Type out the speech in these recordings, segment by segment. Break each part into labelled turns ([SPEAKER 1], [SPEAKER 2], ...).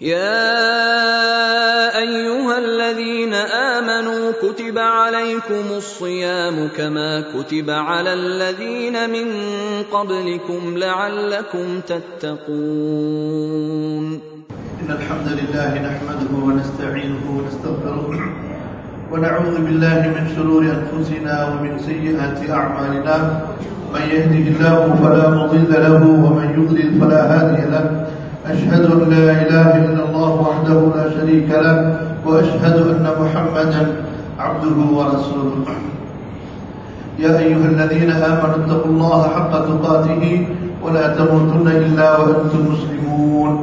[SPEAKER 1] يا ايها الذين امنوا كتب عليكم الصيام كما كتب على الذين من قبلكم لعلكم تتقون
[SPEAKER 2] إن الحمد لله نحمده ونستعينه ونستغفره ونعوذ بالله من شرور أنفسنا ومن سيئات أعمالنا من يهده الله فلا مضل له ومن يضلل فلا هادي له أشهد أن لا إله إلا الله وحده لا شريك له وأشهد أن محمدا عبده ورسوله يا أيها الذين آمنوا اتقوا الله حق تقاته ولا تموتن إلا وأنتم مسلمون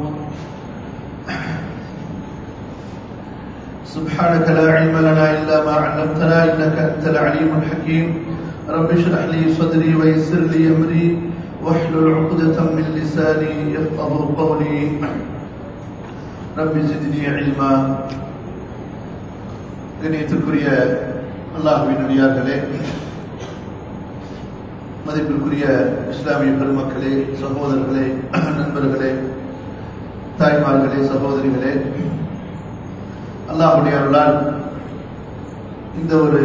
[SPEAKER 2] سبحانك لا علم لنا إلا ما علمتنا إنك أنت العليم الحكيم رب اشرح لي صدري ويسر لي أمري واحلل عقدة من لساني يفقه قولي رب زدني علما கணியத்திற்குரிய அல்லாஹுவின் அடியார்களே மதிப்பிற்குரிய இஸ்லாமிய பெருமக்களே சகோதரர்களே நண்பர்களே தாய்மார்களே சகோதரிகளே அல்லாஹுடைய அருளால் இந்த ஒரு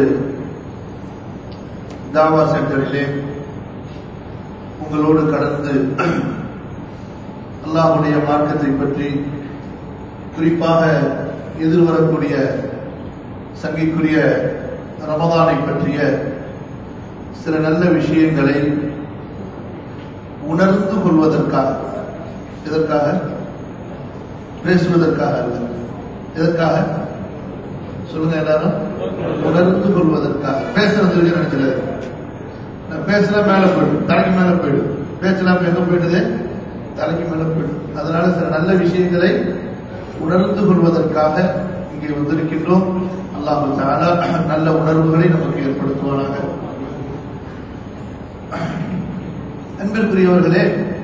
[SPEAKER 2] தாவா சென்டரிலே உங்களோடு கடந்து அல்லாஹுடைய மார்க்கத்தை பற்றி குறிப்பாக எதிர்வரக்கூடிய சங்கிக்குரிய ரமதானை பற்றிய சில நல்ல விஷயங்களை உணர்ந்து கொள்வதற்காக எதற்காக பேசுவதற்காக அல்ல எதற்காக சொல்லுங்க எல்லாரும் உணர்ந்து கொள்வதற்காக பேசுறது நினைச்சல நான் பேசுனா மேல போயிடும் தலைக்கு மேல போயிடும் பேச்சலாம் எங்க போயிடுது தலைக்கு மேல போயிடும் அதனால சில நல்ல விஷயங்களை உணர்ந்து கொள்வதற்காக இங்கே வந்திருக்கின்றோம் அல்லாஹு தாலா நல்ல உணர்வுகளை நமக்கு ஏற்படுத்துவானாக அன்பிற்குரியவர்களே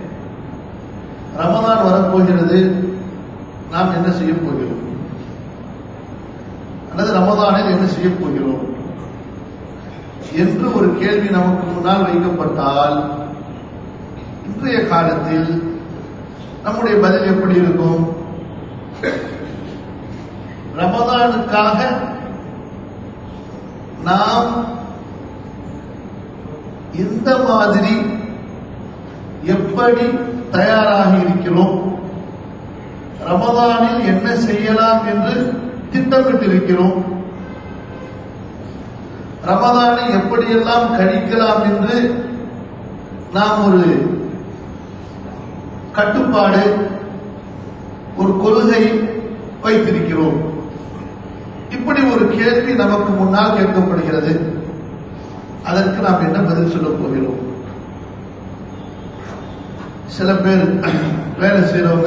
[SPEAKER 2] ரமதான் வரப்போகிறது நாம் என்ன செய்ய போகிறோம் அல்லது ரமதானில் என்ன செய்ய போகிறோம் என்று ஒரு கேள்வி நமக்கு முன்னால் வைக்கப்பட்டால் இன்றைய காலத்தில் நம்முடைய பதில் எப்படி இருக்கும் ரமதானுக்காக நாம் எந்த மாதிரி எப்படி தயாராகி இருக்கிறோம் ரமதானில் என்ன செய்யலாம் என்று திட்டமிட்டிருக்கிறோம் ரமதானை எப்படியெல்லாம் கழிக்கலாம் என்று நாம் ஒரு கட்டுப்பாடு ஒரு கொள்கை வைத்திருக்கிறோம் இப்படி ஒரு கேள்வி நமக்கு முன்னால் கேட்கப்படுகிறது அதற்கு நாம் என்ன பதில் சொல்ல போகிறோம் சில பேர் வேலை செய்யறவங்க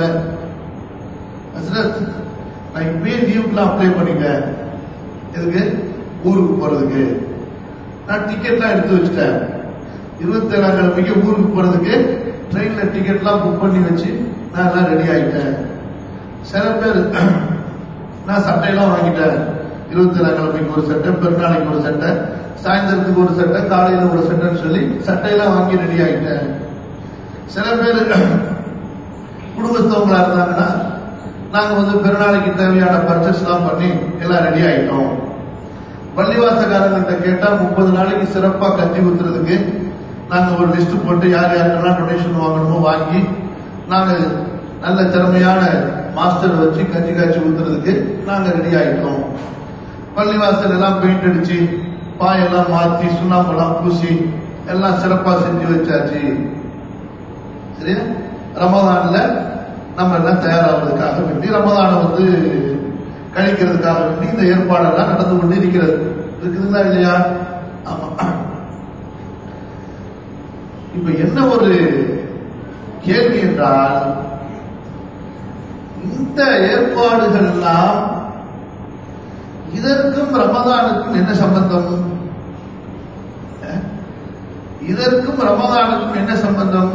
[SPEAKER 2] நான் இப்பயே லீவுக்குலாம் அப்ளை பண்ணிட்டேன் எதுக்கு ஊருக்கு போறதுக்கு நான் டிக்கெட்லாம் எடுத்து வச்சுட்டேன் இருபத்தி ஏழாம் கிழமைக்கு ஊருக்கு போறதுக்கு ட்ரெயின்ல டிக்கெட்லாம் புக் பண்ணி வச்சு நான் எல்லாம் ரெடி ஆகிட்டேன் சில பேர் நான் சட்டையெல்லாம் வாங்கிட்டேன் இருபத்தி ஏழாம் கிழமைக்கு ஒரு சட்டை பெருநாளைக்கு ஒரு சட்டை சாயந்தரத்துக்கு ஒரு சட்டை காலையில ஒரு சட்டைன்னு சொல்லி சட்டையெல்லாம் வாங்கி ரெடி ஆகிட்டேன் சில பேர் குடும்பத்தவங்களா இருந்தாங்கன்னா நாங்க வந்து பெருநாளைக்கு தேவையான பர்ச்சேஸ் எல்லாம் பண்ணி எல்லாம் ரெடி ஆயிட்டோம் பள்ளிவாசக்காரங்கிட்ட கேட்டா முப்பது நாளைக்கு சிறப்பா கஞ்சி ஊத்துறதுக்கு நாங்க ஒரு லிஸ்ட் போட்டு யார் யாருக்கெல்லாம் டொனேஷன் வாங்கணுமோ வாங்கி நாங்க நல்ல திறமையான மாஸ்டர் வச்சு கஞ்சி காய்ச்சி ஊத்துறதுக்கு நாங்க ரெடி ஆயிட்டோம் பள்ளிவாசல் எல்லாம் பெயிண்ட் அடிச்சு பாயெல்லாம் மாத்தி சுண்ணாம்பெல்லாம் பூசி எல்லாம் சிறப்பா செஞ்சு வச்சாச்சு சரியா ரமதான்ல நம்ம எல்லாம் தயாராகிறதுக்காக வேண்டி ரமதானை வந்து கழிக்கிறதுக்காக வேண்டி இந்த ஏற்பாடெல்லாம் நடந்து கொண்டு இருக்கிறது இருக்குதுங்களா இல்லையா ஆமா இப்ப என்ன ஒரு கேள்வி என்றால் இந்த ஏற்பாடுகள் எல்லாம் இதற்கும் ரமதானுக்கும் என்ன சம்பந்தம் அஹ்? இதற்கும் ரமதானுக்கும் என்ன சம்பந்தம்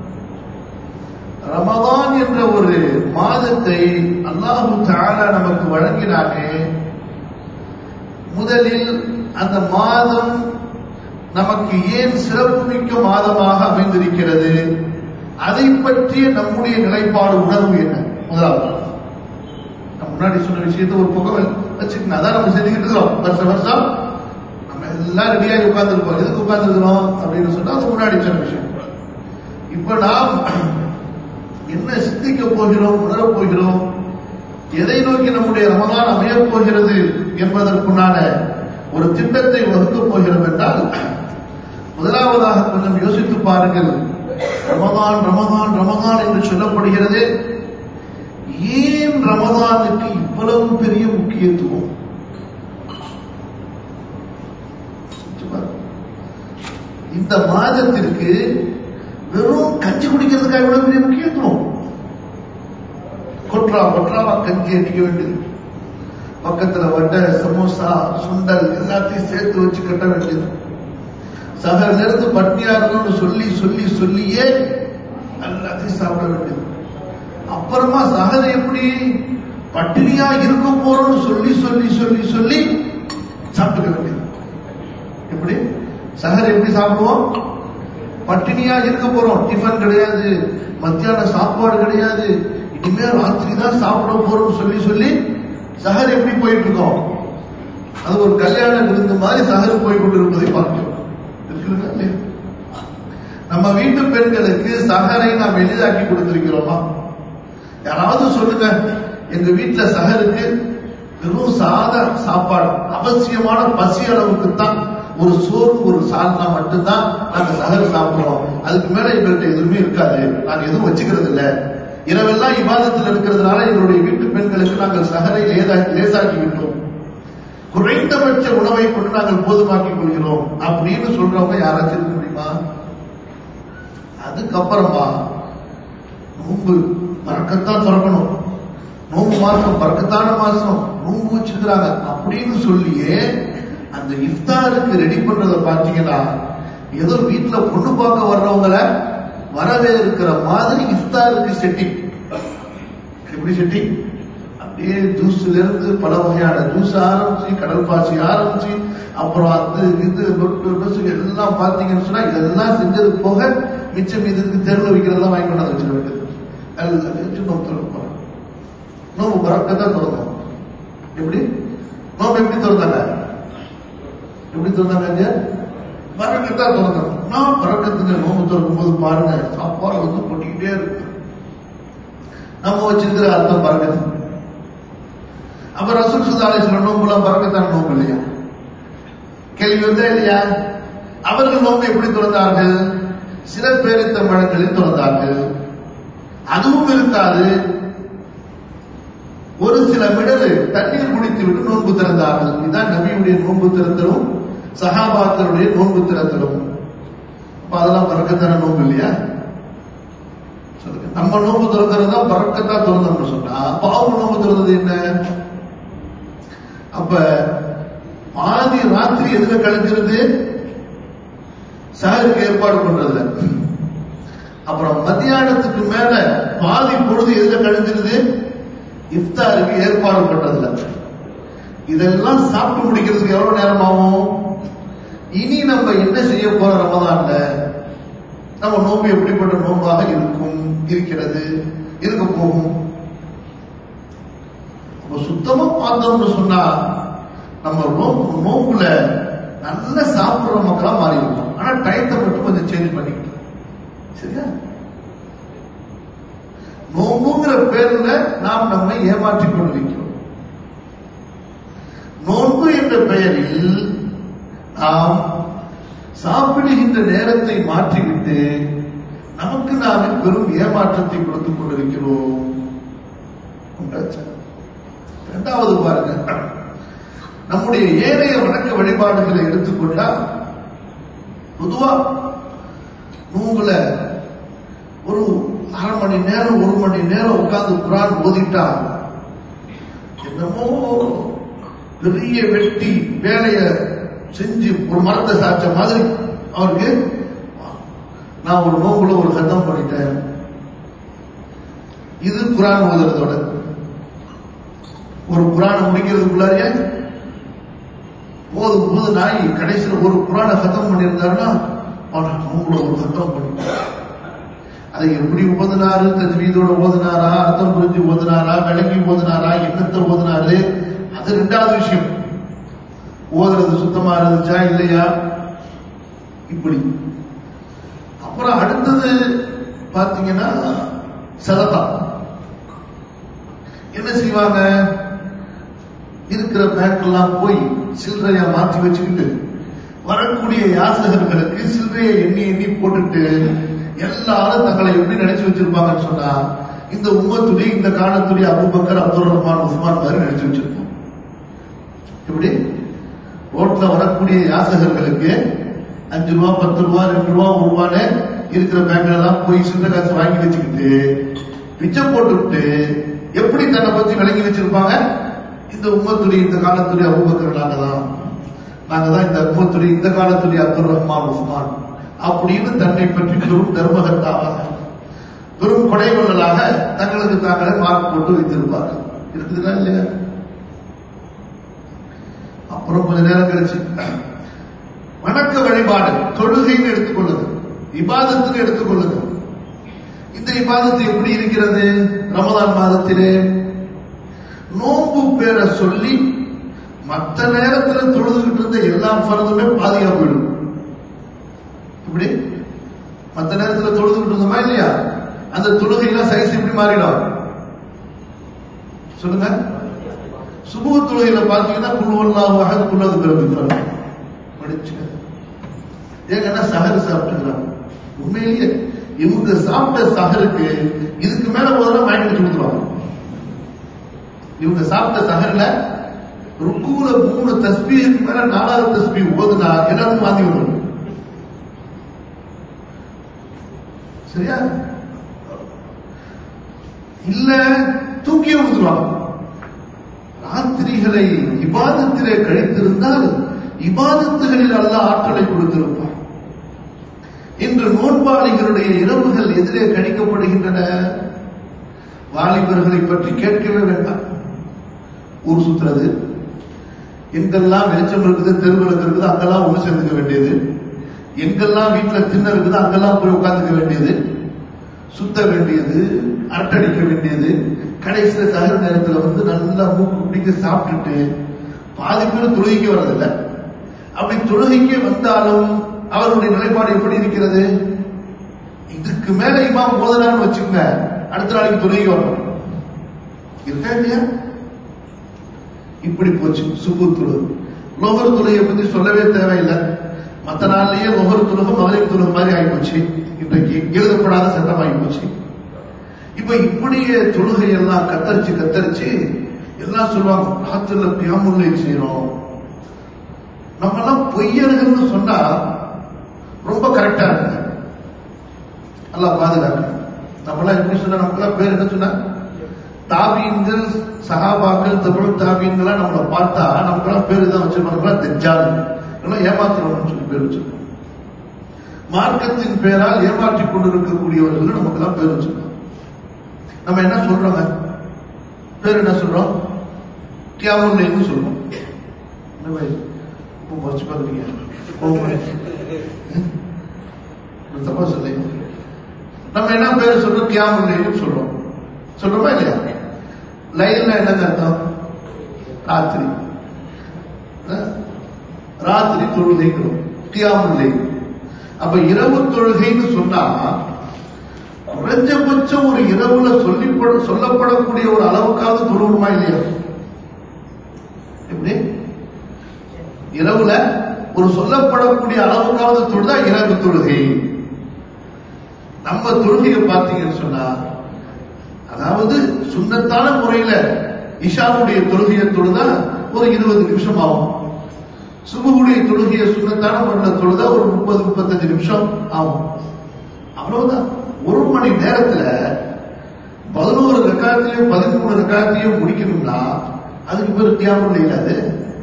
[SPEAKER 2] ரமதான் என்ற ஒரு மாதத்தை அல்லாஹு தாலா நமக்கு வழங்கினானே முதலில் அந்த மாதம் நமக்கு ஏன் சிறப்புமிக்க மாதமாக அமைந்திருக்கிறது அதை பற்றிய நம்முடைய நிலைப்பாடு உணர்வு என்ன முதலாவது முன்னாடி சொன்ன விஷயத்தை ஒரு பக்கம் வச்சுக்கணும் அதான் நம்ம செஞ்சுக்கிட்டு இருக்கிறோம் வருஷம் வருஷம் நம்ம எல்லாம் ரெடியாகி உட்கார்ந்துருக்கோம் எதுக்கு உட்கார்ந்துருக்கிறோம் அப்படின்னு சொன்னா அது முன்னாடி சொன்ன விஷயம் இப்ப நாம் என்ன சிந்திக்க போகிறோம் உணரப் போகிறோம் எதை நோக்கி நம்முடைய ரமதான் அமையப் போகிறது என்பதற்குண்டான ஒரு திட்டத்தை வகுக்கப் போகிறோம் என்றால் முதலாவதாக கொஞ்சம் யோசித்து பாருங்கள் ரமதான் ரமதான் ரமதான் என்று சொல்லப்படுகிறது ஏன் ரமதானுக்கு இவ்வளவு பெரிய முக்கியத்துவம் இந்த மாதத்திற்கு வெறும் கஞ்சி குடிக்கிறதுக்காக இவ்வளவு பெரிய முக்கியத்துவம் கொட்ரா கொட்ராவா கஞ்சி அடிக்க வேண்டியது பக்கத்துல வடை சமோசா சுண்டல் எல்லாத்தையும் சேர்த்து வச்சு கட்ட வேண்டியது சகர்ல இருந்து பட்னியா இருக்கணும்னு சொல்லி சொல்லி சொல்லியே எல்லாத்தையும் சாப்பிட வேண்டியது அப்புறமா சகர் எப்படி பட்டினியா இருக்க போறோம்னு சொல்லி சொல்லி சொல்லி சொல்லி சாப்பிட்டுக்க வேண்டியது எப்படி சகர் எப்படி சாப்பிடுவோம் பட்டினியா இருக்க போறோம் டிஃபன் கிடையாது மத்தியான சாப்பாடு கிடையாது இனிமே ராத்திரி தான் சாப்பிட போறோம்னு சொல்லி சொல்லி சஹர் எப்படி போயிட்டு இருக்கோம் அது ஒரு கல்யாண விருந்து மாதிரி சஹர் போய் கொண்டு இருப்பதை பார்க்கிறோம் இருக்குதுங்களா இல்லையா? நம்ம வீட்டு பெண்களுக்கு சஹரை நாம் எளிதாக்கி கொடுத்திருக்கிறோமா யாராவது சொல்லுங்க எங்க வீட்டுல சஹருக்கு வெறும் சாத சாப்பாடு அவசியமான பசி அளவுக்கு தான் ஒரு சோறு ஒரு சால்னா மட்டும்தான் நாங்க சஹர் சாப்பிடுறோம் அதுக்கு மேல எங்கள்கிட்ட எதுவுமே இருக்காது நாங்க எதுவும் வச்சுக்கிறது இல்ல இரவெல்லாம் இவாதத்தில் இருக்கிறதுனால எங்களுடைய வீட்டு பெண்களுக்கு நாங்கள் சஹரை லேதாக்கி லேசாக்கி விட்டோம் குறைந்தபட்ச உணவை கொண்டு நாங்கள் போதுமாக்கிக் கொள்கிறோம் அப்படின்னு சொல்றவங்க யாராச்சும் இருக்க முடியுமா அதுக்கப்புறமா நோன்பு பறக்கத்தான் திறக்கணும் நோன்பு மாசம் பறக்கத்தான மாசம் நோன்பு வச்சிருக்கிறாங்க அப்படின்னு சொல்லியே அந்த இஃப்தாருக்கு ரெடி பண்றத பாத்தீங்கன்னா ஏதோ வீட்டுல பொண்ணு பார்க்க வர்றவங்கள வரவே இருக்கிற மாதிரி இஃப்தாருக்கு செட்டிங் எப்படி செட்டிங் அப்படியே ஜூஸ்ல இருந்து பல வகையான ஜூஸ் ஆரம்பிச்சு கடல் பாசி ஆரம்பிச்சு அப்புறம் அது இது லொட்டு லொசு எல்லாம் பாத்தீங்கன்னு சொன்னா இதெல்லாம் செஞ்சது போக மிச்சம் இதுக்கு தெருவில் வைக்கிறதெல்லாம் வாங்கி கொண்டாந்து வச்சிட வேண்டியது எல்லாம் வச்சு நோம்பு திறக்க போறோம் நோம்பு பறக்கத்தான் திறந்தோம் எப்படி நோம்பு எப்படி திறந்தாங்க எப்படி திறந்தாங்க ஐயா பறக்கத்தான் திறந்தோம் நான் பறக்கத்துங்க நோம்பு திறக்கும் போது பாருங்க சாப்பாடு வந்து கொட்டிக்கிட்டே இருக்கு நம்ம வச்சிருக்கிற அர்த்தம் பறக்கத்து அப்ப ரசூல் சுதாலை சொல்ல நோம்புலாம் பறக்கத்தான் நோம்பு இல்லையா கேள்வி வந்தா இல்லையா அவர்கள் நோம்பு எப்படி திறந்தார்கள் சில பேரித்த மழங்களில் திறந்தார்கள் அதுவும் இருக்காது ஒரு சில மிடரு தண்ணீர் குடித்து விட்டு நோன்பு திறந்தார்கள் இதுதான் நபியுடைய நோன்பு திறத்தலும் சஹாபாக்களுடைய நோன்பு திறத்தலும் அப்ப அதெல்லாம் பறக்கத்தான நோன்பு இல்லையா சொல்லுங்க நம்ம நோன்பு திறக்கிறது தான் பறக்கத்தான் திறந்தோம்னு சொன்னா அப்ப அவங்க நோன்பு திறந்தது என்ன அப்ப பாதி ராத்திரி எதுல கழிஞ்சிருது சாருக்கு ஏற்பாடு பண்றதுல அப்புறம் மத்தியானத்துக்கு மேல பாதி பொழுது எதுல கழிஞ்சிருது இஃப்தாருக்கு ஏற்பாடு பண்றதுல இதெல்லாம் சாப்பிட்டு முடிக்கிறதுக்கு எவ்வளவு நேரம் ஆகும் இனி நம்ம என்ன செய்ய போறோம் ரமதான்ல நம்ம நோன்பு எப்படிப்பட்ட நோன்பாக இருக்கும் இருக்கிறது இருக்க போகும் அப்ப சுத்தமா பார்த்தோம்னு சொன்னா நம்ம நோம்பு நோம்புல நல்லா சாப்பிடுற மக்களா மாறி இருக்கோம் ஆனா டயத்தை மட்டும் கொஞ்சம் சேஞ்ச் பண்ணிக்கிட்டோம் சரியா நோம்புங்கிற பேர்ல நாம் நம்மை ஏமாற்றிக் கொண்டிருக்கிறோம் நோன்பு என்ற பெயரில் நாம் சாப்பிடுகின்ற நேரத்தை மாற்றிவிட்டு நமக்கு நாமே பெரும் ஏமாற்றத்தை கொடுத்துக் கொண்டிருக்கிறோம் உண்டாச்சா? இரண்டாவது பாருங்க நம்முடைய ஏனைய வணக்க வழிபாடுகளை எடுத்துக்கொண்டா பொதுவா நூங்குல ஒரு அரை மணி நேரம் ஒரு மணி நேரம் உட்கார்ந்து குரான் ஓதிட்டா என்னமோ பெரிய வெட்டி வேலைய செஞ்சு ஒரு மரத்தை சாச்ச மாதிரி அவருக்கு நான் ஒரு நோம்புல ஒரு சத்தம் பண்ணிட்டேன் இது குரான் ஓதுறதோட ஒரு குரானை முடிக்கிறதுக்குள்ளாரியே போதும் போது நாய் கடைசியில் ஒரு குரானை சத்தம் பண்ணியிருந்தாருன்னா அவன் நோம்புல ஒரு சத்தம் பண்ணிட்டான் அதை எப்படி ஓதுனாரு தஜ்வீதோட ஓதுனாரா அர்த்தம் புரிஞ்சு ஓதுனாரா விளங்கி ஓதுனாரா என்னத்தை ஓதுனாரு அது ரெண்டாவது விஷயம் ஓதுறது சுத்தமா இருந்துச்சா இல்லையா இப்படி அப்புறம் அடுத்தது பாத்தீங்கன்னா சததா என்ன செய்வாங்க இருக்கிற பேங்க் எல்லாம் போய் சில்லறையா மாற்றி வச்சுக்கிட்டு வரக்கூடிய யாசகர்களுக்கு சில்லறையை எண்ணி எண்ணி போட்டுட்டு எல்லாரும் தங்களை எப்படி நினைச்சு வச்சிருப்பாங்கன்னு சொன்னா இந்த உம்மத்துடைய இந்த காலத்துடைய அபுபக்கர் அப்துல் ரஹ்மான் உஸ்மான் மாதிரி நினைச்சு வச்சிருப்போம் எப்படி ரோட்ல வரக்கூடிய யாசகர்களுக்கு அஞ்சு ரூபா பத்து ரூபா ரெண்டு ரூபா ஒரு ரூபான்னு இருக்கிற பேங்க்ல எல்லாம் போய் சில்லறை காசு வாங்கி வச்சுக்கிட்டு பிச்சை போட்டுவிட்டு எப்படி தன்னை பத்தி விளங்கி வச்சிருப்பாங்க இந்த உம்மத்துடைய இந்த காலத்துடைய அபுபக்கர் நாங்க தான் நாங்க தான் இந்த உம்மத்துடைய இந்த காலத்துடைய அப்துல் ரஹ்மான் உஸ்மான் அப்படின்னு தன்னை பற்றி பெரும் தர்மகர்த்தாவாக பெரும் கொடைவள்ளலாக தங்களுக்கு தாங்களே மார்க் போட்டு வைத்திருப்பார்கள் இருக்குதுங்களா இல்லையா அப்புறம் கொஞ்ச நேரம் கழிச்சு வணக்க வழிபாடு தொழுகைன்னு எடுத்துக்கொள்ளுது இபாதத்துன்னு எடுத்துக்கொள்ளுது இந்த இபாதத்து எப்படி இருக்கிறது ரமதான் மாதத்திலே நோன்பு பேரை சொல்லி மற்ற நேரத்துல தொழுதுகிட்டு இருந்த எல்லா பரதுமே பாதியா போயிடும் இப்படி மற்ற நேரத்துல தொழுதுகிட்டு இருந்தோமா இல்லையா அந்த தொழுகையெல்லாம் சைஸ் எப்படி மாறிடும் சொல்லுங்க சுபுக தொழுகையில பாத்தீங்கன்னா குழுவல்லாஹ் அகது குள்ளது பிறகு படிச்சுக்க ஏங்கன்னா சஹர் சாப்பிட்டுக்கிறாங்க உண்மையிலேயே இவங்க சாப்பிட்ட சஹருக்கு இதுக்கு மேல போதெல்லாம் மைண்ட் கொடுத்துருவாங்க இவங்க சாப்பிட்ட சஹர்ல ருக்குல மூணு தஸ்பீக்கு மேல நாலாவது தஸ்பீ ஓதுனா எல்லாத்துக்கும் வாந்தி வரும் சரியா இல்ல தூக்கி விழுந்துருவாங்க ராத்திரிகளை இபாதத்திலே கழித்திருந்தால் இபாதத்துகளில் அல்ல ஆற்றலை கொடுத்திருப்பார் இன்று நோன்பாளிகளுடைய இரவுகள் எதிரே கணிக்கப்படுகின்றன வாலிபர்களை பற்றி கேட்கவே வேண்டாம் ஊர் சுத்துறது எங்கெல்லாம் வெளிச்சம் இருக்குது தெருவிளக்கு இருக்குது அங்கெல்லாம் ஒண்ணு சேர்ந்துக்க வேண்டியது எங்கெல்லாம் வீட்டுல திண்ண இருக்குது அங்கெல்லாம் போய் உட்கார்ந்துக்க வேண்டியது சுத்த வேண்டியது அரட்டடிக்க வேண்டியது கடைசியில சகர நேரத்துல வந்து நல்லா மூக்கு பிடிக்க சாப்பிட்டுட்டு பாதி பேர் தொழுகைக்கு வர்றதில்ல அப்படி தொழுகைக்கு வந்தாலும் அவருடைய நிலைப்பாடு எப்படி இருக்கிறது இதுக்கு மேல இமாம் போதனான்னு வச்சுக்கோங்க அடுத்த நாளைக்கு தொழுகைக்கு வரணும் இருக்கா இல்லையா இப்படி போச்சு சுபு தொழு லோகர் தொழுகையை பத்தி சொல்லவே தேவையில்லை மத்த நாள்லயே லோகர் தொழுகம் மகளிர் தொழுகம் மாதிரி ஆகிப்போச்சு இன்றைக்கு எழுதப்படாத சட்டம் ஆகிப்போச்சு இப்ப இப்படியே தொழுகை எல்லாம் கத்தரிச்சு கத்தரிச்சு எல்லாம் சொல்லுவாங்க ராத்திரில பியாமுல்லை செய்யறோம் நம்ம எல்லாம் பொய்யர்கள்னு சொன்னா ரொம்ப கரெக்டா இருக்கு நல்லா பாதுகாக்க நம்மளாம் எப்படி சொன்னா நமக்கெல்லாம் பேர் என்ன சொன்னா தாபீன்கள் சகாபாக்கள் தமிழ் தாபீன்களா நம்மளை பார்த்தா நமக்கெல்லாம் பேரு தான் வச்சிருப்பாங்க தெஜால் எல்லாம் ஏமாத்துறோம்னு சொல்லி பேர் வச்சிருக்கோம் மார்க்கத்தின் பேரால் ஏமாற்றிக் கொண்டிருக்கக்கூடியவர்கள் நமக்கெல்லாம் பேர் வச்சிருக்கோம் நம்ம என்ன சொல்றோங்க பேர் என்ன சொல்றோம் கியாமுல்லைன்னு சொல்றோம் என்ன பாய் ரொம்ப வச்சு பாக்குறீங்க தப்பா சொல்லுங்க நம்ம என்ன பேர் சொல்றோம் கியாமுல்லைன்னு சொல்றோம் சொல்றோமா இல்லையா லைன்ல என்னங்க அர்த்தம் ராத்திரி ராத்திரி தொழுகைக்கிறோம் கியாமுல்லை அப்ப இரவு தொழுகைன்னு சொன்னா குறைஞ்சபட்சம் ஒரு இரவுல சொல்லி சொல்லப்படக்கூடிய ஒரு அளவுக்காவது தொழுவணுமா இல்லையா எப்படி இரவுல ஒரு சொல்லப்படக்கூடிய அளவுக்காவது தொழுதா இரவு தொழுகை நம்ம தொழுகையை பார்த்தீங்கன்னு சொன்னா அதாவது சுண்ணத்தான முறையில இஷாவுடைய தொழுகையை தொழுதா ஒரு இருபது நிமிஷம் ஆகும் சுபுடைய தொழுகையை சுண்ணத்தான முறையில தொழுதா ஒரு முப்பது முப்பத்தஞ்சு நிமிஷம் ஆகும் அவ்வளவுதான் ஒரு மணி நேரத்துல பதினோரு ரெக்காயத்தையும் பதிமூணு ரெக்காயத்தையும் முடிக்கணும்னா அதுக்கு பேர் தியாகம் இல்லை அது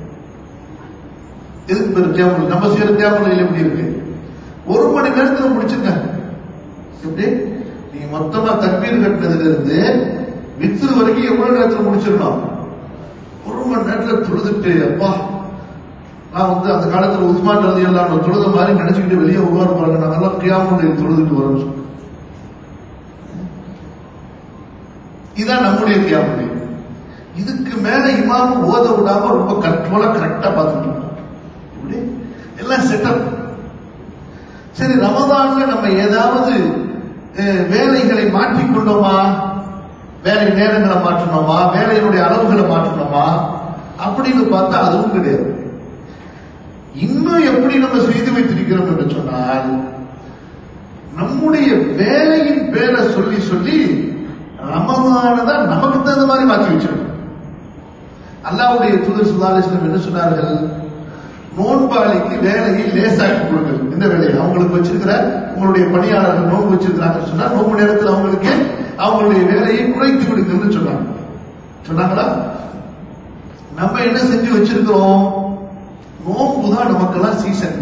[SPEAKER 2] எதுக்கு பேர் தியாகம் நம்ம செய்யற தியாகம் எப்படி இருக்கு ஒரு மணி நேரத்துல முடிச்சுங்க எப்படி நீங்க மொத்தமா தக்பீர் கட்டினதுல இருந்து வித்து வரைக்கும் எவ்வளவு நேரத்துல முடிச்சிடலாம் ஒரு மணி நேரத்துல தொழுதுட்டு அப்பா நான் வந்து அந்த காலத்துல உஸ்மான் ரதி எல்லாம் தொழுத மாதிரி நினைச்சுக்கிட்டு வெளியே உருவாரு பாருங்க நாங்கெல்லாம் கியாமுடைய தொழுதுட்டு வரோம்னு சொல்லி இதான் நம்முடைய கியாமுடைய இது மேல இமாம ஓத விடாம ரொம்ப கண்ட்ரோலா கரெக்டா பார்த்துட்டு இருக்கோம். இப்படி எல்லாம் செட்டப் சரி ரமதான்ல நம்ம ஏதாவது அஹ், வேலைகளை மாற்றிக்கொண்டோமா வேலை நேரங்களை மாற்றணுமா வேலையினுடைய அளவுகளை மாற்றணுமா அப்படின்னு பார்த்தா அதுவும் கிடையாது இன்னும் எப்படி நம்ம செய்து வைத்திருக்கிறோம் என்று சொன்னால் நம்முடைய வேலையின் பேரை சொல்லி சொல்லி ரமதானதான் நமக்கு தகுந்த மாதிரி மாற்றி வச்சிருக்கோம் அல்லாவுடைய தூதர் சுல்லாலிஸ்லம் என்ன சொன்னார்கள் நோன்பாளிக்கு வேலையை லேசாக்கி கொடுங்கள் இந்த வேலையை அவங்களுக்கு வச்சிருக்கிற உங்களுடைய பணியாளர்கள் நோன்பு வச்சிருக்கிறாங்கன்னு சொன்னா நோன்பு நேரத்தில் அவங்களுக்கு அவங்களுடைய வேலையை குறைத்து விடுங்கன்னு சொன்னாங்க சொன்னாங்களா நம்ம என்ன செஞ்சு வச்சிருக்கிறோம் நோன்பு தான் நமக்கெல்லாம் சீசன்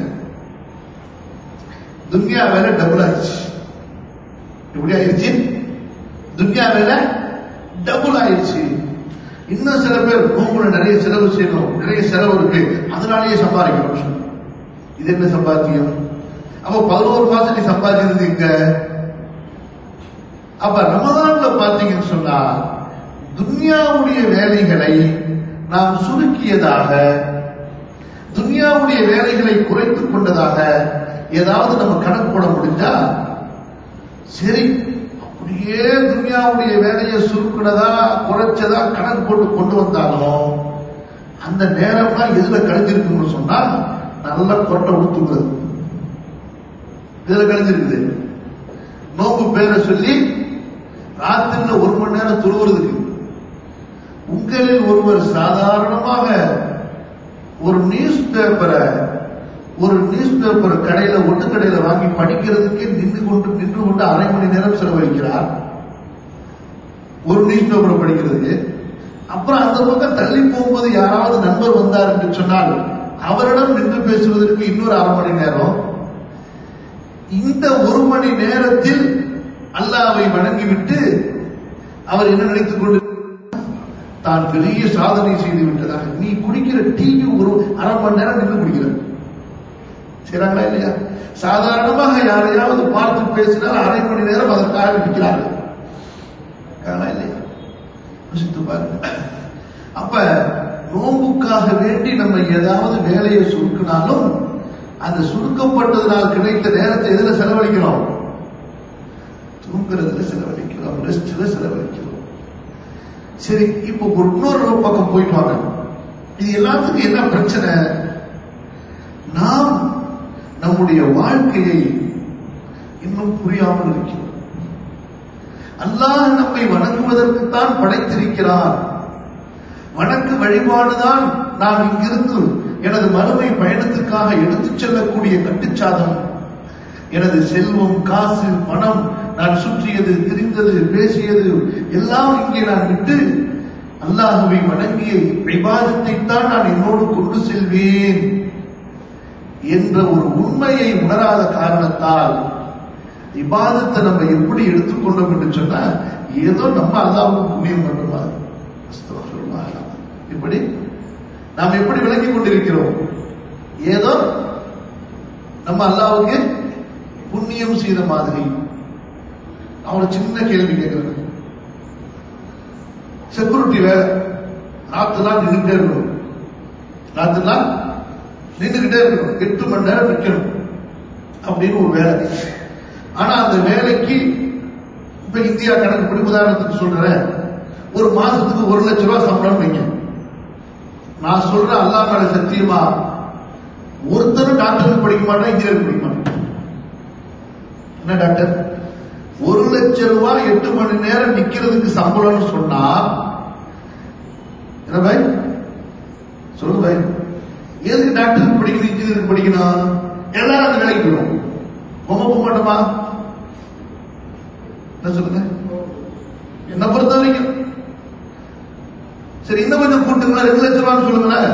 [SPEAKER 2] துன்யா வேலை டபுள் ஆயிடுச்சு எப்படி ஆயிடுச்சு துன்யா வேலை டபுள் ஆயிடுச்சு இன்னும் சில பேர் நோம்புல நிறைய செலவு செய்யணும் நிறைய செலவு இருக்கு அதனாலேயே சம்பாதிக்கணும் சொன்னாங்க. இது என்ன சம்பாத்தியம் அப்ப பதினோரு மாசம் நீ சம்பாதிக்கிறது இங்க அப்ப ரமதான்ல பாத்தீங்கன்னு சொன்னா துன்யாவுடைய வேலைகளை நாம் சுருக்கியதாக துன்யாவுடைய வேலைகளை குறைத்துக் கொண்டதாக ஏதாவது நம்ம கணக்கு போட முடிஞ்சா சரி அப்படியே துன்யாவுடைய வேலையை சுருக்கினதா குறைச்சதா கணக்கு போட்டு கொண்டு வந்தாலும் அந்த நேரம்லாம் எதுல கழிஞ்சிருக்குன்னு சொன்னா நல்லா கொட்டை உடுத்துங்கிறது இதுல கழிஞ்சிருக்குது நோம்பு பேரை சொல்லி ராத்திரில ஒரு மணி நேரம் துருவுறதுக்கு உங்களில் ஒருவர் சாதாரணமாக ஒரு நியூஸ் பேப்பரை ஒரு நியூஸ் பேப்பர் கடையில ஒட்டு கடையில வாங்கி படிக்கிறதுக்கே நின்று கொண்டு நின்று கொண்டு அரை மணி நேரம் செலவழிக்கிறார் ஒரு நியூஸ் பேப்பரை படிக்கிறதுக்கு அப்புறம் அந்த பக்கம் தள்ளி போகும்போது யாராவது நண்பர் வந்தார் என்று சொன்னால் அவரிடம் நின்று பேசுவதற்கு இன்னொரு அரை மணி நேரம் இந்த ஒரு மணி நேரத்தில் அல்லாவை வணங்கிவிட்டு அவர் என்ன நினைத்துக் கொண்டு தான் பெரிய சாதனை செய்து விட்டதாக நீ குடிக்கிற டீக்கு ஒரு அரை மணி நேரம் நின்று குடிக்கிற செய்றாங்களா இல்லையா சாதாரணமாக யாரையாவது பார்த்து பேசினால் அரை மணி நேரம் அதற்காக நிற்கிறார்கள் இருக்காங்களா இல்லையா யோசித்து பாருங்க அப்ப நோம்புக்காக வேண்டி நம்ம ஏதாவது வேலையை சுருக்கினாலும் அந்த சுருக்கப்பட்டதனால் கிடைத்த நேரத்தை எதுல செலவழிக்கிறோம் தூங்குறதுல செலவழிக்கிறோம் ரெஸ்ட்ல செலவழிக்கிறோம் சரி இப்போ ஒரு இன்னொரு பக்கம் போயிட்டு வாங்க இது எல்லாத்துக்கும் என்ன பிரச்சனை நாம் நம்முடைய வாழ்க்கையை இன்னும் புரியாமல் இருக்கிறோம் அல்லாஹ் நம்மை வணங்குவதற்குத்தான் படைத்திருக்கிறார் வணக்கு வழிபாடுதான் நாம் இங்கிருந்து எனது மறுமை பயணத்துக்காக எடுத்துச் செல்லக்கூடிய கட்டுச்சாதம் எனது செல்வம் காசு பணம் நான் சுற்றியது திரிந்தது பேசியது எல்லாம் இங்கே நான் விட்டு அல்லாஹுவை வணங்கிய விவாதத்தை தான் நான் என்னோடு கொண்டு செல்வேன் என்ற ஒரு உண்மையை உணராத காரணத்தால் இபாதத்தை நம்ம எப்படி எடுத்துக்கொண்டோம் என்று சொன்னா ஏதோ நம்ம அல்லாவுக்கு புண்ணியம் பண்ணுமா அஸ்தக்ஃபிருல்லாஹ். இப்படி நாம் எப்படி விளங்கிக் கொண்டிருக்கிறோம் ஏதோ நம்ம அல்லாவுக்கு புண்ணியம் செய்த மாதிரி நான் ஒரு சின்ன கேள்வி கேட்கிறேன் செக்யூரிட்டி வேலை ராத்துலாம் நின்றுட்டே இருக்கணும் ராத்துலாம் நின்றுகிட்டே இருக்கணும் எட்டு மணி நேரம் நிற்கணும் அப்படின்னு ஒரு வேலை ஆனா அந்த வேலைக்கு இப்ப இந்தியா கணக்குப்படி உதாரணத்துக்கு சொல்றேன் ஒரு மாசத்துக்கு ஒரு லட்சம் ரூபாய் சம்பளம் வைங்க நான் சொல்றேன் அல்லா மேல சத்தியமா ஒருத்தரும் டாக்டருக்கு படிக்க மாட்டேன் இன்ஜினியருக்கு படிக்க மாட்டேன் என்ன டாக்டர் ஒரு லட்சம் ரூபாய் எட்டு மணி நேரம் நிக்கிறதுக்கு சம்பளம்னு சொன்னா என்ன பாய் சொல்லுங்க பாய் எதுக்கு டாக்டருக்கு படிக்கணும் இன்ஜினியருக்கு படிக்கணும் எல்லாரும் அந்த வேலைக்கு போயிடும் உங்க போக மாட்டோமா என்ன சொல்லுங்க என்ன பொறுத்த வரைக்கும் சரி இன்னும் கொஞ்சம் கூட்டுங்களா ரெண்டு லட்சம் ரூபான்னு சொல்லுங்களேன்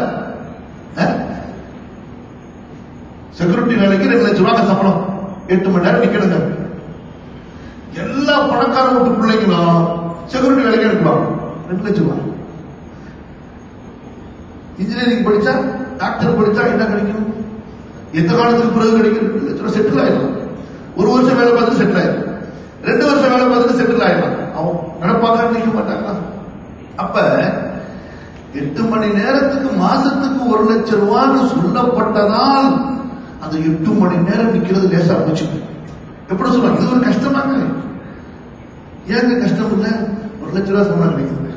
[SPEAKER 2] செக்யூரிட்டி வேலைக்கு ரெண்டு லட்சம் ரூபாய் சம்பளம் எட்டு மணி நேரம் நிக்கணுங்க எல்லா பணக்கார வீட்டு பிள்ளைங்களும் செக்யூரிட்டி வேலைக்கு எடுக்கலாம் ரெண்டு லட்சம் ரூபாய் இன்ஜினியரிங் படிச்சா டாக்டர் படிச்சா என்ன கிடைக்கும் எந்த காலத்துக்கு பிறகு கிடைக்கும் ரெண்டு லட்சம் ரூபாய் செட்டில் ஆயிடும் ஒரு வருஷம் வேலை பார்த்துட்டு செட்டில் ஆயிடும் ரெண்டு வருஷம் வேலை பார்த்துட்டு செட்டில் ஆயிடலாம் அவன் நடப்பாங்க நினைக்க மாட்டாங்களா அப்ப எட்டு மணி நேரத்துக்கு மாசத்துக்கு ஒரு லட்சம் ரூபான்னு சொல்லப்பட்டதால் அந்த எட்டு மணி நேரம் நிக்கிறது லேசா போச்சு எப்படி சொல்லுவாங்க இது ஒரு கஷ்டமாங்க ஏங்க கஷ்டம் இல்ல ஒரு லட்ச ரூபாய் சம்பளம் கிடைக்குது